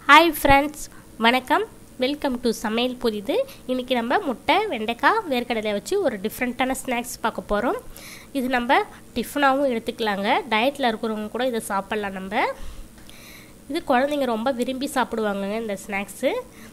hi friends வணக்கம் welcome to சமையல் புரியுது இன்றைக்கி நம்ம முட்டை வெண்டைக்காய் வேர்க்கடலை வச்சு ஒரு டிஃப்ரெண்ட்டான ஸ்நாக்ஸ் பார்க்க போகிறோம் இது நம்ம டிஃபனாகவும் எடுத்துக்கலாங்க டயட்டில் இருக்கிறவங்க கூட இதை சாப்பிட்லாம் நம்ம இது குழந்தைங்க ரொம்ப விரும்பி சாப்பிடுவாங்கங்க இந்த ஸ்நாக்ஸு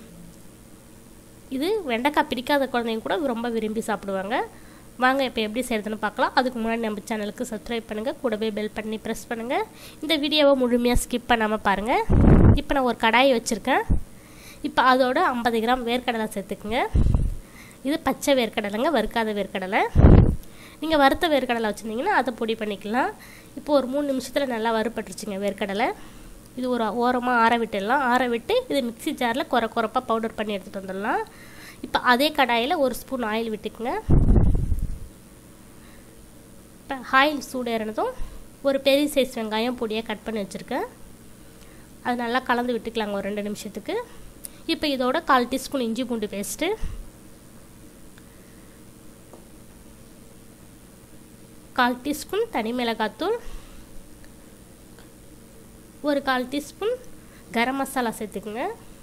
இது வெண்டைக்காய் பிடிக்காத குழந்தைங்க கூட ரொம்ப விரும்பி சாப்பிடுவாங்க வாங்க இப்போ எப்படி செய்கிறதுன்னு பார்க்கலாம் அதுக்கு முன்னாடி நம்ம சேனலுக்கு சப்ஸ்கிரைப் பண்ணுங்கள் கூடவே பெல் பண்ணி ப்ரெஸ் பண்ணுங்கள் இந்த வீடியோவை முழுமையாக ஸ்கிப் பண்ணாமல் பாருங்கள் இப்போ நான் ஒரு கடாயை வச்சுருக்கேன் இப்போ அதோட ஐம்பது கிராம் வேர்க்கடலை சேர்த்துக்குங்க இது பச்சை வேர்க்கடலைங்க வறுக்காத வேர்க்கடலை நீங்கள் வறுத்த வேர்க்கடலை வச்சுருந்தீங்கன்னா அதை பொடி பண்ணிக்கலாம் இப்போ ஒரு மூணு நிமிஷத்தில் நல்லா வறுப்பட்டுருச்சுங்க வேர்க்கடலை இது ஒரு ஓரமாக ஆற விட்டுடலாம் ஆற விட்டு இது மிக்சி ஜாரில் குறை குறைப்பாக பவுடர் பண்ணி எடுத்துகிட்டு வந்துடலாம் இப்போ அதே கடாயில் ஒரு ஸ்பூன் ஆயில் விட்டுக்குங்க இப்போ ஆயில் சூடேறினதும் ஒரு பெரிய சைஸ் வெங்காயம் பொடியாக கட் பண்ணி வச்சுருக்கேன் அது நல்லா கலந்து விட்டுக்கலாங்க ஒரு ரெண்டு நிமிஷத்துக்கு இப்போ இதோட கால் டீஸ்பூன் இஞ்சி பூண்டு பேஸ்ட்டு கால் டீஸ்பூன் தனி மிளகாத்தூள் ஒரு கால் டீஸ்பூன் கரம் மசாலா சேர்த்துக்குங்க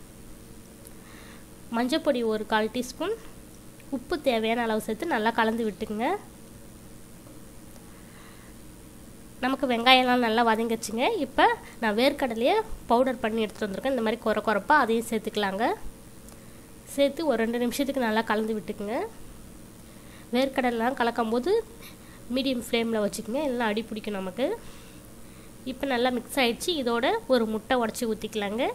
மஞ்சள் பொடி ஒரு கால் டீஸ்பூன் உப்பு தேவையான அளவு சேர்த்து நல்லா கலந்து விட்டுக்குங்க நமக்கு வெங்காயம்லாம் நல்லா வதங்கிச்சுங்க இப்போ நான் வேர்க்கடலையே பவுடர் பண்ணி எடுத்துகிட்டு வந்திருக்கேன் இந்த மாதிரி குறை குறைப்பாக அதையும் சேர்த்துக்கலாங்க சேர்த்து ஒரு ரெண்டு நிமிஷத்துக்கு நல்லா கலந்து விட்டுக்குங்க வேர்க்கடலாம் கலக்கும் போது மீடியம் ஃப்ளேமில் வச்சுக்கோங்க எல்லாம் அடி பிடிக்கும் நமக்கு இப்போ நல்லா மிக்ஸ் ஆகிடுச்சு இதோட ஒரு முட்டை உடச்சி ஊற்றிக்கலாங்க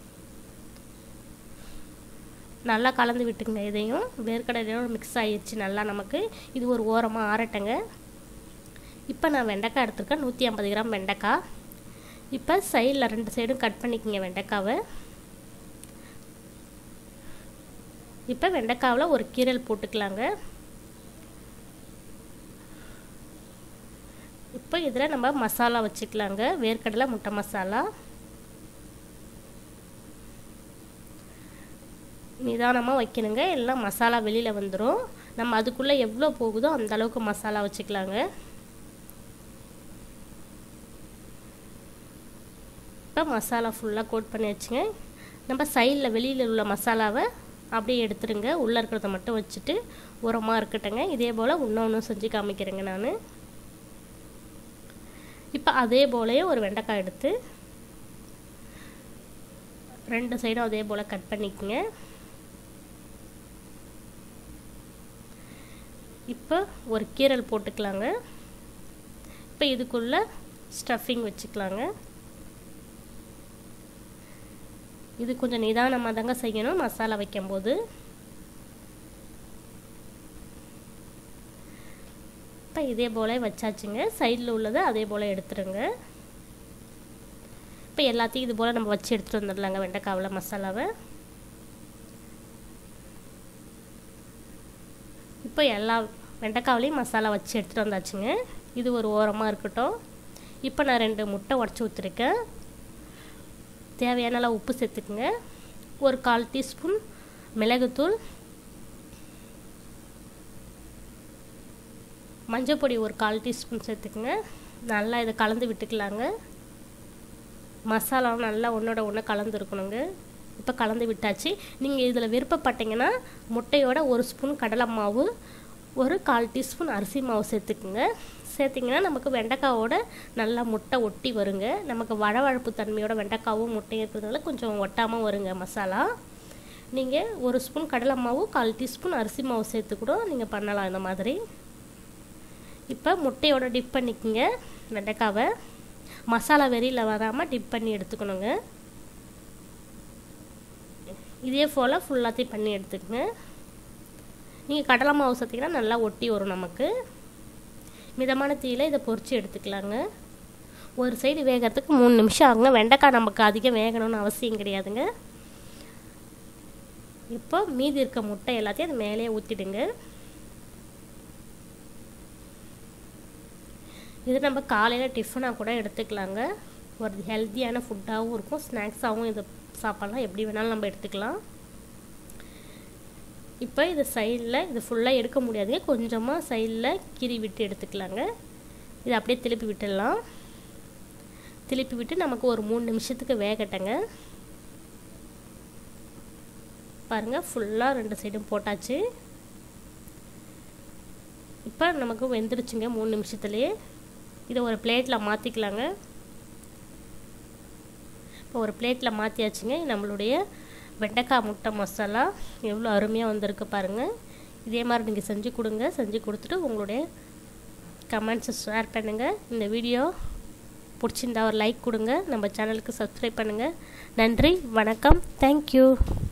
நல்லா கலந்து விட்டுக்குங்க இதையும் வேர்க்கடலையோட மிக்ஸ் ஆகிடுச்சு நல்லா நமக்கு இது ஒரு ஓரமாக ஆறட்டங்க இப்போ நான் வெண்டைக்காய் எடுத்துருக்கேன் நூற்றி ஐம்பது கிராம் வெண்டைக்காய் இப்போ சைடில் ரெண்டு சைடும் கட் பண்ணிக்கோங்க வெண்டைக்காவை இப்போ வெண்டைக்காவில் ஒரு கீரல் போட்டுக்கலாங்க இப்போ இதில் நம்ம மசாலா வச்சுக்கலாங்க வேர்க்கடலை முட்டை மசாலா நிதானமாக வைக்கணுங்க எல்லாம் மசாலா வெளியில் வந்துடும் நம்ம அதுக்குள்ளே எவ்வளோ போகுதோ அந்த அளவுக்கு மசாலா வச்சுக்கலாங்க இப்போ மசாலா ஃபுல்லாக கோட் பண்ணி வச்சுங்க நம்ம சைடில் வெளியில் உள்ள மசாலாவை அப்படியே எடுத்துருங்க உள்ளே இருக்கிறத மட்டும் வச்சுட்டு உரமாக இருக்கட்டுங்க இதே போல் இன்னொன்று செஞ்சு காமிக்கிறேங்க நான் இப்போ அதே போலயே ஒரு வெண்டைக்காய் எடுத்து ரெண்டு சைடும் அதே போல் கட் பண்ணிக்கோங்க இப்போ ஒரு கீரல் போட்டுக்கலாங்க இப்போ இதுக்குள்ளே ஸ்டஃபிங் வச்சுக்கலாங்க இது கொஞ்சம் நிதானமாக தாங்க செய்யணும் மசாலா வைக்கும்போது இப்போ இதே போல் வச்சாச்சுங்க சைடில் உள்ளதை அதே போல் எடுத்துருங்க இப்போ எல்லாத்தையும் இது போல் நம்ம வச்சு எடுத்துகிட்டு வந்துடலாங்க வெண்டைக்காவில் மசாலாவை இப்போ எல்லா வெண்டைக்காவிலையும் மசாலா வச்சு எடுத்துகிட்டு வந்தாச்சுங்க இது ஒரு ஓரமாக இருக்கட்டும் இப்போ நான் ரெண்டு முட்டை உடச்சி ஊற்றிருக்கேன் தேவையான அளவு உப்பு சேர்த்துக்குங்க ஒரு கால் டீஸ்பூன் மிளகுத்தூள் மஞ்சள் பொடி ஒரு கால் டீஸ்பூன் சேர்த்துக்குங்க நல்லா இதை கலந்து விட்டுக்கலாங்க மசாலாவும் நல்லா ஒன்றோட ஒன்று கலந்துருக்கணுங்க இப்போ கலந்து விட்டாச்சு நீங்கள் இதில் விருப்பப்பட்டீங்கன்னா முட்டையோட ஒரு ஸ்பூன் கடலை மாவு ஒரு கால் டீஸ்பூன் அரிசி மாவு சேர்த்துக்குங்க சேர்த்திங்கன்னா நமக்கு வெண்டைக்காவோட நல்லா முட்டை ஒட்டி வருங்க நமக்கு வழவழப்பு தன்மையோட வெண்டைக்காவும் முட்டையும் இருக்கிறதுனால கொஞ்சம் ஒட்டாமல் வருங்க மசாலா நீங்கள் ஒரு ஸ்பூன் கடலை மாவு கால் டீஸ்பூன் அரிசி மாவு சேர்த்து கூட நீங்கள் பண்ணலாம் இந்த மாதிரி இப்போ முட்டையோட டிப் பண்ணிக்கோங்க வெண்டைக்காவை மசாலா வெறியில் வராமல் டிப் பண்ணி எடுத்துக்கணுங்க இதே போல் ஃபுல்லாத்தையும் பண்ணி எடுத்துக்கங்க நீங்கள் கடலை மாவு சேர்த்திங்கன்னா நல்லா ஒட்டி வரும் நமக்கு மிதமான தீயில் இதை பொறிச்சு எடுத்துக்கலாங்க ஒரு சைடு வேகிறதுக்கு மூணு நிமிஷம் ஆகுங்க வெண்டைக்காய் நமக்கு அதிகம் வேகணும்னு அவசியம் கிடையாதுங்க இப்போ மீதி இருக்க முட்டை எல்லாத்தையும் அது மேலே ஊற்றிடுங்க இது நம்ம காலையில் டிஃபனாக கூட எடுத்துக்கலாங்க ஒரு ஹெல்த்தியான ஃபுட்டாகவும் இருக்கும் ஸ்நாக்ஸாகவும் இதை சாப்பிட்லாம் எப்படி வேணாலும் நம்ம எடுத்துக்கலாம் இப்போ இது சைடில் இது ஃபுல்லாக எடுக்க முடியாதுங்க கொஞ்சமாக சைடில் கீறி விட்டு எடுத்துக்கலாங்க இது அப்படியே திருப்பி விட்டுடலாம் திருப்பி விட்டு நமக்கு ஒரு மூணு நிமிஷத்துக்கு வேகட்டங்க பாருங்கள் ஃபுல்லாக ரெண்டு சைடும் போட்டாச்சு இப்போ நமக்கு வெந்துருச்சுங்க மூணு நிமிஷத்துலேயே இதை ஒரு பிளேட்டில் மாற்றிக்கலாங்க இப்போ ஒரு பிளேட்டில் மாற்றியாச்சுங்க நம்மளுடைய வெண்டைக்காய் முட்டை மசாலா எவ்வளோ அருமையாக வந்திருக்கு பாருங்கள் இதே மாதிரி நீங்கள் செஞ்சு கொடுங்க செஞ்சு கொடுத்துட்டு உங்களுடைய கமெண்ட்ஸை ஷேர் பண்ணுங்கள் இந்த வீடியோ பிடிச்சிருந்தா ஒரு லைக் கொடுங்க நம்ம சேனலுக்கு சப்ஸ்கிரைப் பண்ணுங்கள் நன்றி வணக்கம் தேங்க்யூ